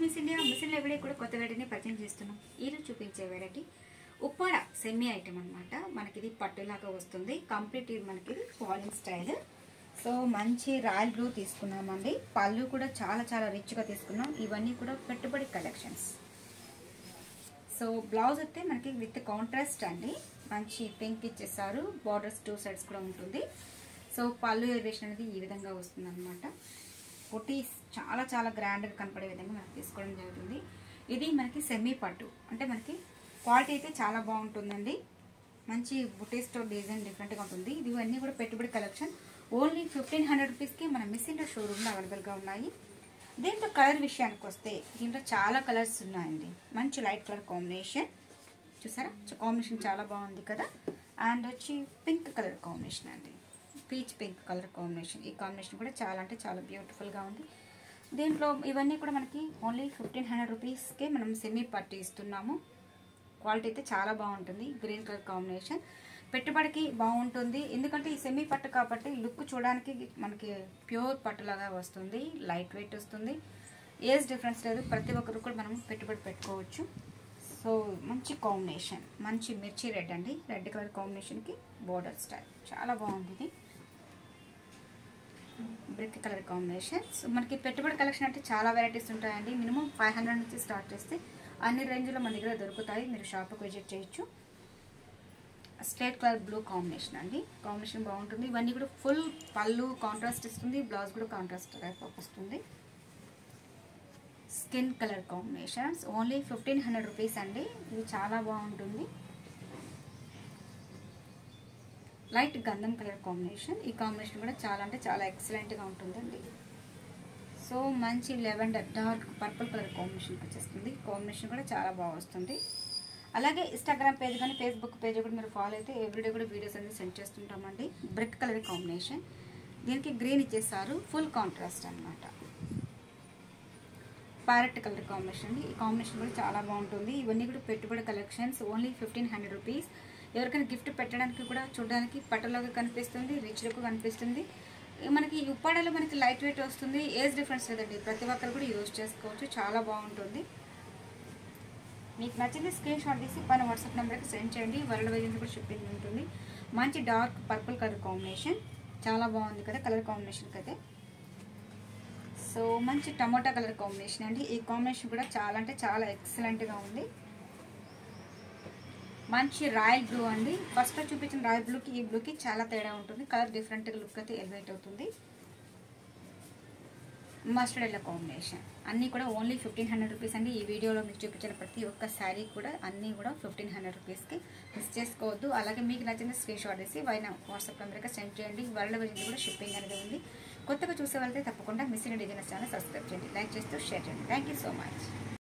miss India miss India ఎవడే కూడా కొత్త వెరైటీని పరిచయం చేస్తున్నాం ఈరోజు చూపించే వెరైటీ ఉప్పాడ సెమీ ఐటమ్ అనమాట మనకి ఇది పట్టులాగా వస్తుంది కంప్లీట్ ఇది మనకి ఫాలింగ్ స్టైల్ సో మంచి రాయల్ బ్లూ తీసుకున్నామండి పళ్ళు కూడా చాలా చాలా రిచ్గా తీసుకున్నాం ఇవన్నీ కూడా పెట్టుబడి కలెక్షన్స్ సో బ్లౌజ్ అయితే మనకి విత్ కాంట్రాస్ట్ అండి మంచి పింక్ ఇచ్చేసారు బార్డర్స్ టూ సైడ్స్ కూడా ఉంటుంది సో పళ్ళు ఎలివేషన్ అనేది ఈ విధంగా వస్తుంది అనమాట కుటీస్ చాలా చాలా గ్రాండ్గా కనపడే విధంగా మనకి తీసుకోవడం జరుగుతుంది ఇది మనకి సెమీ పట్టు అంటే మనకి క్వాలిటీ అయితే చాలా బాగుంటుందండి మంచి బుటీస్తో డిజైన్ డిఫరెంట్గా ఉంటుంది ఇది ఇవన్నీ కూడా పెట్టుబడి కలెక్షన్ ఓన్లీ ఫిఫ్టీన్ హండ్రెడ్ రూపీస్కి మన మిస్ ఇంటర్ షోరూమ్లో అవైలబుల్గా ఉన్నాయి దీంట్లో కలర్ విషయానికి వస్తే దీంట్లో చాలా కలర్స్ ఉన్నాయండి మంచి లైట్ కలర్ కాంబినేషన్ చూసారా కాంబినేషన్ చాలా బాగుంది కదా అండ్ వచ్చి పింక్ కలర్ కాంబినేషన్ అండి పీచ్ పింక్ కలర్ కాంబినేషన్ ఈ కాంబినేషన్ కూడా చాలా అంటే చాలా బ్యూటిఫుల్గా ఉంది దీంట్లో ఇవన్నీ కూడా మనకి ఓన్లీ ఫిఫ్టీన్ హండ్రెడ్ రూపీస్కే మనం సెమీ పట్టి ఇస్తున్నాము క్వాలిటీ అయితే చాలా బాగుంటుంది గ్రీన్ కలర్ కాంబినేషన్ పెట్టుబడికి బాగుంటుంది ఎందుకంటే ఈ సెమీ పట్టు కాబట్టి లుక్ చూడడానికి మనకి ప్యూర్ పట్టులాగా వస్తుంది లైట్ వెయిట్ వస్తుంది ఏజ్ డిఫరెన్స్ లేదు ప్రతి ఒక్కరు కూడా మనం పెట్టుబడి పెట్టుకోవచ్చు సో మంచి కాంబినేషన్ మంచి మిర్చి రెడ్ అండి రెడ్ కలర్ కాంబినేషన్కి బోర్డర్ స్టైల్ చాలా బాగుంది ఇది బ్రిక్ కలర్ కాంబినేషన్ సో మనకి పెట్టుబడి కలెక్షన్ అంటే చాలా వెరైటీస్ ఉంటాయండి మినిమం ఫైవ్ హండ్రెడ్ నుంచి స్టార్ట్ చేస్తే అన్ని రేంజ్లో మన దగ్గర దొరుకుతాయి మీరు షాప్కి విజిట్ చేయొచ్చు స్ట్రేట్ కలర్ బ్లూ కాంబినేషన్ అండి కాంబినేషన్ బాగుంటుంది ఇవన్నీ కూడా ఫుల్ పళ్ళు కాంట్రాస్ట్ ఇస్తుంది బ్లౌజ్ కూడా కాంట్రాస్ట్ టైప్ వస్తుంది skin colour combinations only fifteen hundred rupees అండి ఇది చాలా బాగుంటుంది లైట్ గంధం కలర్ కాంబినేషన్ ఈ కాంబినేషన్ కూడా చాలా అంటే చాలా ఎక్సలెంట్గా ఉంటుందండి సో మంచి లెవెండర్ డార్క్ పర్పుల్ కలర్ కాంబినేషన్కి వచ్చేస్తుంది కాంబినేషన్ కూడా చాలా బాగా వస్తుంది అలాగే ఇన్స్టాగ్రామ్ పేజ్ కానీ ఫేస్బుక్ పేజ్ కూడా మీరు ఫాలో అయితే ఎవ్రీడే కూడా వీడియోస్ అనేది సెండ్ చేస్తుంటామండి బ్రిక్ కలర్ కాంబినేషన్ దీనికి గ్రీన్ ఇచ్చేసారు ఫుల్ కాంట్రాస్ట్ అనమాట ప్యారెట్ కలర్ కాంబినేషన్ ఈ కాంబినేషన్ కూడా చాలా బాగుంటుంది ఇవన్నీ కూడా పెట్టుబడి collections only fifteen hundred rupees ఎవరికైనా గిఫ్ట్ పెట్టడానికి కూడా చూడడానికి పట్టులాగా కనిపిస్తుంది రిచ్ లుక్ కనిపిస్తుంది మనకి ఈ ఉప్పాడలో మనకి లైట్ వెయిట్ వస్తుంది ఏజ్ డిఫరెన్స్ లేదండి ప్రతి ఒక్కరు కూడా యూజ్ చేసుకోవచ్చు చాలా బాగుంటుంది మీకు నచ్చింది స్క్రీన్ షాట్ తీసి పైన వాట్సాప్ నెంబర్కి సెండ్ చేయండి వరల్డ్ వైజ్ కూడా షిప్పింగ్ ఉంటుంది మంచి డార్క్ పర్పుల్ కలర్ కాంబినేషన్ చాలా బాగుంది కదా కలర్ కాంబినేషన్కి అయితే సో మంచి టమోటా కలర్ కాంబినేషన్ అండి ఈ కాంబినేషన్ కూడా చాలా అంటే చాలా ఎక్సలెంట్గా ఉంది మంచి రాయల్ బ్లూ అండి ఫస్ట్ చూపించిన రాయల్ బ్లూకి ఈ బ్లూకి చాలా తేడా ఉంటుంది కలర్ డిఫరెంట్గా లుక్ అయితే ఎలివేట్ అవుతుంది మస్టర్డ్ ఎల్లో కాంబినేషన్ అన్నీ కూడా ఓన్లీ ఫిఫ్టీన్ హండ్రెడ్ రూపీస్ అండి ఈ వీడియోలో మీకు చూపించిన ప్రతి ఒక్క శారీ కూడా అన్నీ కూడా ఫిఫ్టీన్ హండ్రెడ్ రూపీస్కి మిస్ చేసుకోవద్దు అలాగే మీకు నచ్చిన స్క్రీన్ షాట్ వేసి పైన వాట్సాప్ నెంబర్కి సెండ్ చేయండి వరల్డ్ వైజ్ కూడా షిప్పింగ్ అనేది ఉంది కొత్తగా చూసే వాళ్ళైతే తప్పకుండా మిస్ అయిన డిజైనర్స్ ఛానల్ సబ్స్క్రైబ్ చేయండి లైక్ చేస్తూ షేర్ చేయండి థ్యాంక్ సో మచ్